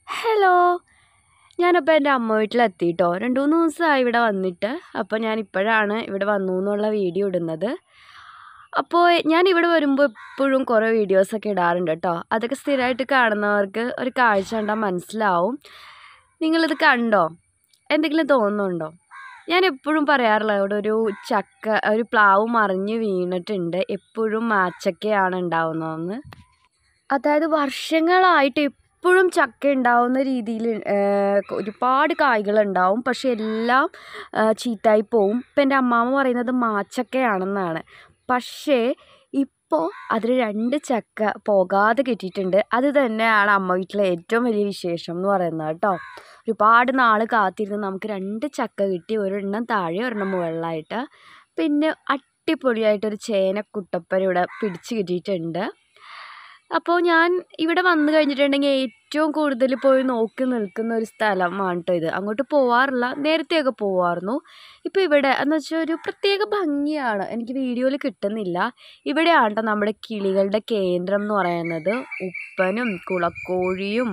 Hello ഞാനപ്പോൾ എൻ്റെ അമ്മ വീട്ടിലെത്തി കേട്ടോ രണ്ട് മൂന്ന് ദിവസമായി ഇവിടെ വന്നിട്ട് അപ്പോൾ ഞാൻ ഇപ്പോഴാണ് ഇവിടെ വന്നു എന്നുള്ള വീഡിയോ ഇടുന്നത് അപ്പോൾ ഞാൻ ഇവിടെ വരുമ്പോൾ എപ്പോഴും കുറേ വീഡിയോസൊക്കെ ഇടാറുണ്ട് കേട്ടോ അതൊക്കെ സ്ഥിരമായിട്ട് കാണുന്നവർക്ക് ഒരു കാഴ്ച കണ്ടാൽ മനസ്സിലാവും നിങ്ങളിത് കണ്ടോ എന്തെങ്കിലും തോന്നുന്നുണ്ടോ ഞാൻ എപ്പോഴും പറയാറില്ല ഇവിടെ ഒരു ചക്ക ഒരു പ്ലാവ് മറിഞ്ഞ് വീണിട്ടുണ്ട് എപ്പോഴും മാച്ചക്കയാണ് ഉണ്ടാവുന്നതെന്ന് അതായത് വർഷങ്ങളായിട്ട് എപ്പോഴും ചക്ക ഉണ്ടാവുന്ന രീതിയിൽ ഒരുപാട് കായ്കളുണ്ടാവും പക്ഷെ എല്ലാം ചീത്തായി പോവും ഇപ്പം എൻ്റെ അമ്മാമ്മ പറയുന്നത് മാച്ചക്കയാണെന്നാണ് പക്ഷേ ഇപ്പോൾ അതിൽ രണ്ട് ചക്ക പോകാതെ കിട്ടിയിട്ടുണ്ട് അത് തന്നെയാണ് അമ്മ വീട്ടിലെ ഏറ്റവും വലിയ വിശേഷം എന്ന് പറയുന്നത് കേട്ടോ ഒരുപാട് നാൾ കാത്തിരുന്ന് നമുക്ക് രണ്ട് ചക്ക കിട്ടി ഒരെണ്ണം താഴെ ഒരെണ്ണം മുകളിലായിട്ട് പിന്നെ അടിപൊളിയായിട്ടൊരു ചേന കുട്ടപ്പന ഇവിടെ പിടിച്ച് കിട്ടിയിട്ടുണ്ട് അപ്പോൾ ഞാൻ ഇവിടെ വന്നു കഴിഞ്ഞിട്ടുണ്ടെങ്കിൽ ഏറ്റവും കൂടുതൽ പോയി നോക്കി നിൽക്കുന്ന ഒരു സ്ഥലമാണ് കേട്ടോ ഇത് അങ്ങോട്ട് പോവാറില്ല നേരത്തെയൊക്കെ പോവായിരുന്നു ഇപ്പോൾ ഇവിടെ എന്ന് വെച്ചാൽ ഒരു പ്രത്യേക ഭംഗിയാണ് എനിക്ക് വീഡിയോയിൽ കിട്ടുന്നില്ല ഇവിടെയാണ് കേട്ടോ നമ്മുടെ കിളികളുടെ കേന്ദ്രം എന്ന് പറയുന്നത് ഉപ്പനും കുളക്കോഴിയും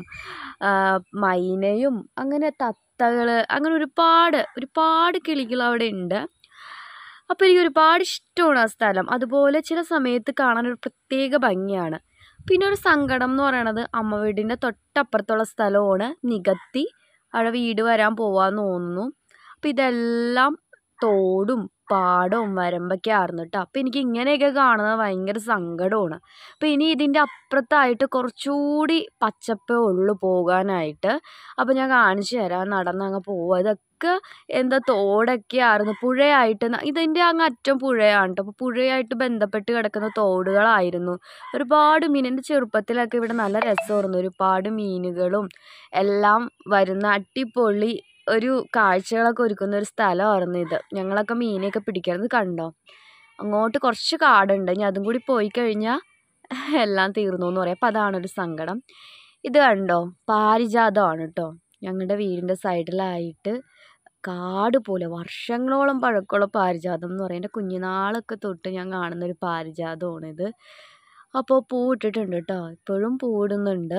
മൈനയും അങ്ങനെ തത്തകൾ അങ്ങനെ ഒരുപാട് ഒരുപാട് കിളികൾ അവിടെ ഉണ്ട് അപ്പോൾ എനിക്ക് ഒരുപാട് ഇഷ്ടമാണ് ആ സ്ഥലം അതുപോലെ ചില സമയത്ത് കാണാൻ ഒരു പ്രത്യേക ഭംഗിയാണ് പിന്നെ ഒരു സങ്കടം എന്ന് പറയണത് അമ്മ വീടിൻ്റെ തൊട്ടപ്പുറത്തുള്ള സ്ഥലമാണ് നികത്തി അവിടെ വീട് വരാൻ പോവാന്ന് തോന്നുന്നു അപ്പോൾ ഇതെല്ലാം തോടും പാടവും വരമ്പൊക്കെ ആയിരുന്നു കേട്ടോ അപ്പോൾ എനിക്ക് ഇങ്ങനെയൊക്കെ കാണുന്നത് ഭയങ്കര സങ്കടമാണ് അപ്പോൾ ഇനി ഇതിൻ്റെ അപ്പുറത്തായിട്ട് കുറച്ചുകൂടി പച്ചപ്പേ ഉള്ളു പോകാനായിട്ട് അപ്പോൾ ഞാൻ കാണിച്ചു തരാം നടന്നങ്ങ് പോവുക ഇതൊക്കെ എന്താ തോടൊക്കെ ആയിരുന്നു പുഴയായിട്ട് ഇതിൻ്റെ അങ്ങ് അറ്റം പുഴയാണ് കേട്ടോ അപ്പോൾ പുഴയായിട്ട് ബന്ധപ്പെട്ട് കിടക്കുന്ന തോടുകളായിരുന്നു ഒരുപാട് മീൻ എൻ്റെ ചെറുപ്പത്തിലൊക്കെ ഇവിടെ നല്ല രസമായിരുന്നു ഒരുപാട് മീനുകളും എല്ലാം വരുന്ന അടിപൊളി ഒരു കാഴ്ചകളൊക്കെ ഒരുക്കുന്ന ഒരു സ്ഥലമായിരുന്നു ഇത് ഞങ്ങളൊക്കെ മീനെയൊക്കെ പിടിക്കുന്നത് കണ്ടോ അങ്ങോട്ട് കുറച്ച് കാടുണ്ട് ഇനി അതും കൂടി പോയി കഴിഞ്ഞാൽ എല്ലാം തീർന്നു എന്ന് പറയാം അപ്പോൾ അതാണൊരു സങ്കടം ഇത് കണ്ടോ പാരിജാതമാണ് കേട്ടോ ഞങ്ങളുടെ വീടിൻ്റെ സൈഡിലായിട്ട് കാട് പോലെ വർഷങ്ങളോളം പഴക്കമുള്ള പാരിജാതം എന്ന് പറയും എൻ്റെ കുഞ്ഞുനാളൊക്കെ തൊട്ട് ഞാൻ കാണുന്ന ഒരു പാരിജാതമാണിത് അപ്പോൾ പൂവിട്ടിട്ടുണ്ട് കേട്ടോ ഇപ്പോഴും പൂവിടുന്നുണ്ട്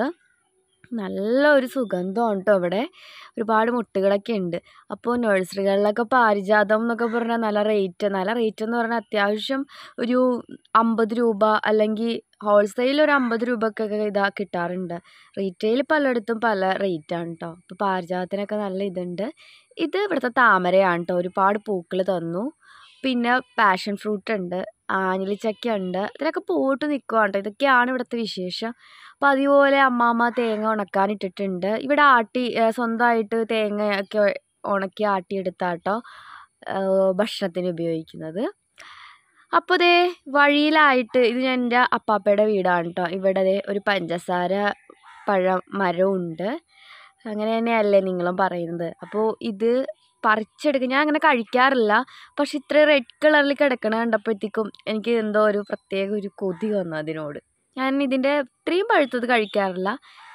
നല്ല ഒരു സുഗന്ധമാണ് കേട്ടോ ഇവിടെ ഒരുപാട് മുട്ടുകളൊക്കെ ഉണ്ട് അപ്പോൾ നഴ്സറികളിലൊക്കെ പാരിജാതം എന്നൊക്കെ പറഞ്ഞാൽ നല്ല റേറ്റ് നല്ല റേറ്റ് എന്ന് പറഞ്ഞാൽ അത്യാവശ്യം ഒരു അമ്പത് രൂപ അല്ലെങ്കിൽ ഹോൾസെയിൽ ഒരു അമ്പത് രൂപക്കൊക്കെ ഇതാ കിട്ടാറുണ്ട് റീറ്റെയിൽ പലയിടത്തും പല റേറ്റാണ് കേട്ടോ അപ്പോൾ പാരിജാതത്തിനൊക്കെ നല്ല ഇതുണ്ട് ഇത് ഇവിടുത്തെ താമരയാണ് കേട്ടോ ഒരുപാട് പൂക്കൾ തന്നു പിന്നെ പാഷൻ ഫ്രൂട്ട് ഉണ്ട് ആഞ്ഞിലിച്ചക്ക ഉണ്ട് ഇതിലൊക്കെ പൂവിട്ട് നിൽക്കുകയാണ് കേട്ടോ ഇതൊക്കെയാണ് ഇവിടുത്തെ വിശേഷം അപ്പോൾ അതുപോലെ അമ്മാമ്മ തേങ്ങ ഉണക്കാനിട്ടിട്ടുണ്ട് ഇവിടെ ആട്ടി സ്വന്തമായിട്ട് തേങ്ങയൊക്കെ ഉണക്കി ആട്ടിയെടുത്താട്ടോ ഭക്ഷണത്തിന് ഉപയോഗിക്കുന്നത് അപ്പോൾ ദേ വഴിയിലായിട്ട് ഇത് എൻ്റെ അപ്പാപ്പയുടെ വീടാണ് കേട്ടോ ഇവിടെ ദേ ഒരു പഞ്ചസാര പഴം മരവും ഉണ്ട് അങ്ങനെ തന്നെയല്ലേ നിങ്ങളും പറയുന്നത് അപ്പോൾ ഇത് പറിച്ചെടുക്കുക ഞാൻ അങ്ങനെ കഴിക്കാറില്ല പക്ഷെ ഇത്ര റെഡ് കളറിൽ കിടക്കണ കണ്ടപ്പോഴത്തേക്കും എനിക്ക് എന്തോ ഒരു പ്രത്യേക ഒരു കൊതി വന്നു അതിനോട് ഞാൻ ഇതിൻ്റെ ഇത്രയും പഴുത്തത് കഴിക്കാറില്ല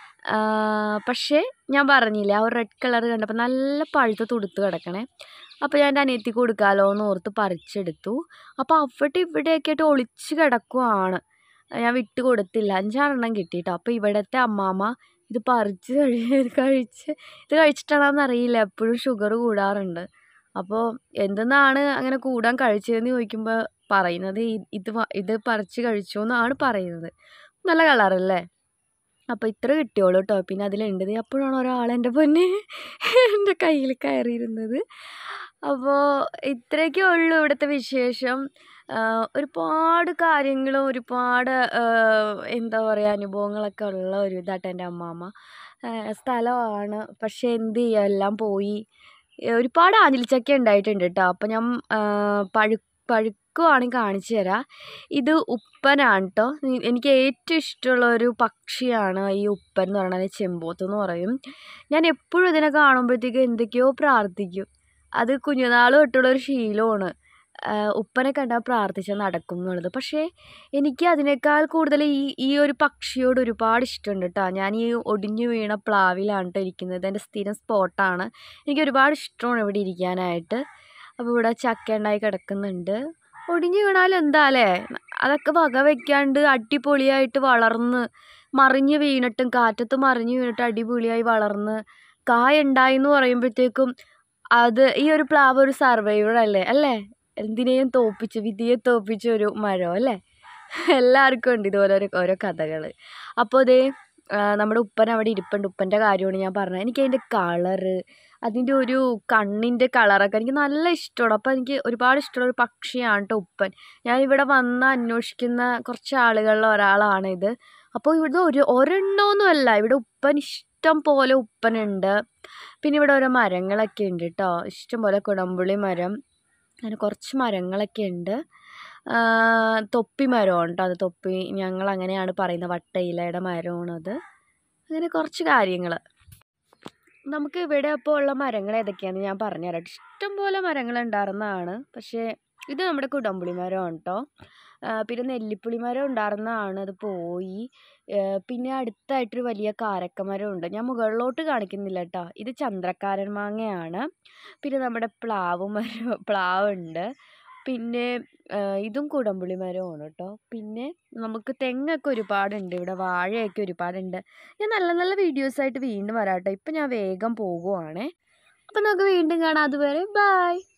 പക്ഷേ ഞാൻ പറഞ്ഞില്ലേ ആ ഒരു റെഡ് കളർ കണ്ടപ്പോൾ നല്ല പഴുത്ത് തുടുത്ത് കിടക്കണേ അപ്പോൾ ഞാൻ എൻ്റെ അനിയത്തിക്ക് കൊടുക്കാമല്ലോ എന്ന് ഓർത്ത് പറിച്ചെടുത്തു അപ്പോൾ അവിടെ ഇവിടെയൊക്കെ ആയിട്ട് ഒളിച്ച് കിടക്കുവാണ് ഞാൻ വിട്ട് കൊടുത്തില്ല അഞ്ചാറെണ്ണം കിട്ടിയിട്ടോ അപ്പോൾ ഇവിടുത്തെ അമ്മാമ്മ ഇത് പറിച്ച് കഴി കഴിച്ച് ഇത് കഴിച്ചിട്ടാണെന്ന് അറിയില്ല എപ്പോഴും ഷുഗർ കൂടാറുണ്ട് അപ്പോൾ എന്തെന്നാണ് അങ്ങനെ കൂടാൻ കഴിച്ചതെന്ന് ചോദിക്കുമ്പോൾ പറയുന്നത് ഇത് ഇത് പറിച്ച് കഴിച്ചു എന്നാണ് പറയുന്നത് നല്ല കളറല്ലേ അപ്പോൾ ഇത്ര കിട്ടിയോളൂ കേട്ടോ പിന്നെ അതിലുണ്ട് അപ്പോഴാണ് ഒരാൾ എൻ്റെ പൊന്നെ എൻ്റെ കയ്യിൽ കയറിയിരുന്നത് അപ്പോൾ ഇത്രയൊക്കെ ഉള്ളൂ ഇവിടുത്തെ വിശേഷം ഒരുപാട് കാര്യങ്ങളും ഒരുപാട് എന്താ പറയുക അനുഭവങ്ങളൊക്കെ ഉള്ള ഒരു ഇതാട്ടോ എൻ്റെ അമ്മാമ്മ സ്ഥലമാണ് പക്ഷേ എന്ത് ചെയ്യുക എല്ലാം പോയി ഒരുപാട് ആഞ്ഞിലിച്ചക്ക ഉണ്ടായിട്ടുണ്ട് കേട്ടോ അപ്പോൾ ഞാൻ പഴു പഴുക്കുവാണെങ്കിൽ കാണിച്ചു തരാം ഇത് ഉപ്പനാണ് കേട്ടോ എനിക്ക് ഏറ്റവും ഇഷ്ടമുള്ള ഒരു പക്ഷിയാണ് ഈ ഉപ്പൻ എന്ന് പറയുന്നത് ചെമ്പോത്ത് എന്ന് പറയും ഞാൻ എപ്പോഴും ഇതിനെ കാണുമ്പോഴത്തേക്കും എന്തൊക്കെയോ പ്രാർത്ഥിക്കും അത് കുഞ്ഞുനാൾ തൊട്ടുള്ള ഒരു ശീലമാണ് ഉപ്പനെ കണ്ടാൽ പ്രാർത്ഥിച്ചാൽ നടക്കും എന്നുള്ളത് പക്ഷേ എനിക്ക് അതിനേക്കാൾ കൂടുതൽ ഈ ഈ ഒരു പക്ഷിയോട് ഒരുപാട് ഇഷ്ടമുണ്ട് കേട്ടോ ഞാൻ ഈ ഒടിഞ്ഞു വീണ പ്ലാവിലാണ് കേട്ടോ ഇരിക്കുന്നത് എൻ്റെ സ്ഥിരം സ്പോട്ടാണ് എനിക്ക് ഒരുപാട് ഇഷ്ടമാണ് ഇവിടെ ഇരിക്കാനായിട്ട് അപ്പോൾ ഇവിടെ ചക്ക ഉണ്ടായി കിടക്കുന്നുണ്ട് ഒടിഞ്ഞു വീണാൽ എന്താ അല്ലേ അതൊക്കെ വക വെക്കാണ്ട് അടിപൊളിയായിട്ട് വളർന്ന് മറിഞ്ഞ് വീണിട്ടും കാറ്റത്ത് മറിഞ്ഞ് വീണിട്ട് അടിപൊളിയായി വളർന്ന് കായ ഉണ്ടായി എന്ന് പറയുമ്പോഴത്തേക്കും അത് ഈ ഒരു പ്ലാവ് ഒരു സർവൈവർ അല്ലേ അല്ലേ എന്തിനേയും തോപ്പിച്ച് വിധിയെ തോപ്പിച്ച ഒരു മരം അല്ലേ എല്ലാവർക്കും ഉണ്ട് ഇതുപോലെ ഓരോ ഓരോ കഥകൾ അപ്പോൾ ഇതേ ആ, നമ്മുടെ ഉപ്പൻ അവിടെ ഇരിപ്പുണ്ട് ഉപ്പൻ്റെ കാര്യമാണ് ഞാൻ പറഞ്ഞത് എനിക്ക് അതിൻ്റെ കളറ് അതിൻ്റെ ഒരു കണ്ണിൻ്റെ കളറൊക്കെ എനിക്ക് നല്ല ഇഷ്ടമാണ് അപ്പോൾ എനിക്ക് ഒരുപാട് ഇഷ്ടമുള്ള ഒരു പക്ഷിയാണ് കേട്ടോ ഉപ്പൻ ഞാൻ ഇവിടെ വന്ന് അന്വേഷിക്കുന്ന കുറച്ച് ആളുകളിൽ ഒരാളാണ് ഇത് അപ്പോൾ ഇവിടെ ഒരു ഒരെണ്ണമൊന്നുമല്ല ഇവിടെ ഉപ്പൻ ഇഷ്ടം പോലെ ഉപ്പനുണ്ട് പിന്നെ ഇവിടെ ഓരോ മരങ്ങളൊക്കെ ഉണ്ട് കേട്ടോ ഇഷ്ടം പോലെ കുടംപുളി മരം അങ്ങനെ കുറച്ച് മരങ്ങളൊക്കെ ഉണ്ട് ആ, തൊപ്പി മരമാണ് കേട്ടോ അത് തൊപ്പി ഞങ്ങൾ അങ്ങനെയാണ് പറയുന്നത് വട്ടയിലയുടെ മരമാണത് അങ്ങനെ കുറച്ച് കാര്യങ്ങൾ നമുക്ക് ഇവിടെ അപ്പോൾ ഉള്ള മരങ്ങൾ ഏതൊക്കെയാണെന്ന് ഞാൻ പറഞ്ഞുതരാം ട്ടോ. ഇഷ്ടം പോലെ മരങ്ങൾ ഉണ്ടായിരുന്നതാണ് പക്ഷേ ഇത് നമ്മുടെ കുടംപുളി മരമാണ് കേട്ടോ ആ, പിന്നെ നെല്ലിപ്പുളി മരം ഉണ്ടായിരുന്നതാണ് അത് പോയി ആ, പിന്നെ അടുത്തായിട്ടൊരു വലിയ കാരക്ക മരമുണ്ട് ഞാൻ മുകളിലോട്ട് കാണിക്കുന്നില്ല കേട്ടോ ഇത് ചന്ദ്രക്കാരൻ മാങ്ങയാണ് പിന്നെ നമ്മുടെ പ്ലാവ് മരം പ്ലാവുണ്ട് പിന്നെ ആ, ഇതും കുടംപുളി മരമാണ് കേട്ടോ പിന്നെ നമുക്ക് തെങ്ങൊക്കെ ഒരുപാടുണ്ട് ഇവിടെ വാഴയൊക്കെ ഒരുപാടുണ്ട് ഞാൻ നല്ല നല്ല വീഡിയോസായിട്ട് വീണ്ടും വരാം കേട്ടോ ഇപ്പം ഞാൻ വേഗം പോകുവാണേ അപ്പം നമുക്ക് വീണ്ടും കാണാം അതുവരെ ബായ്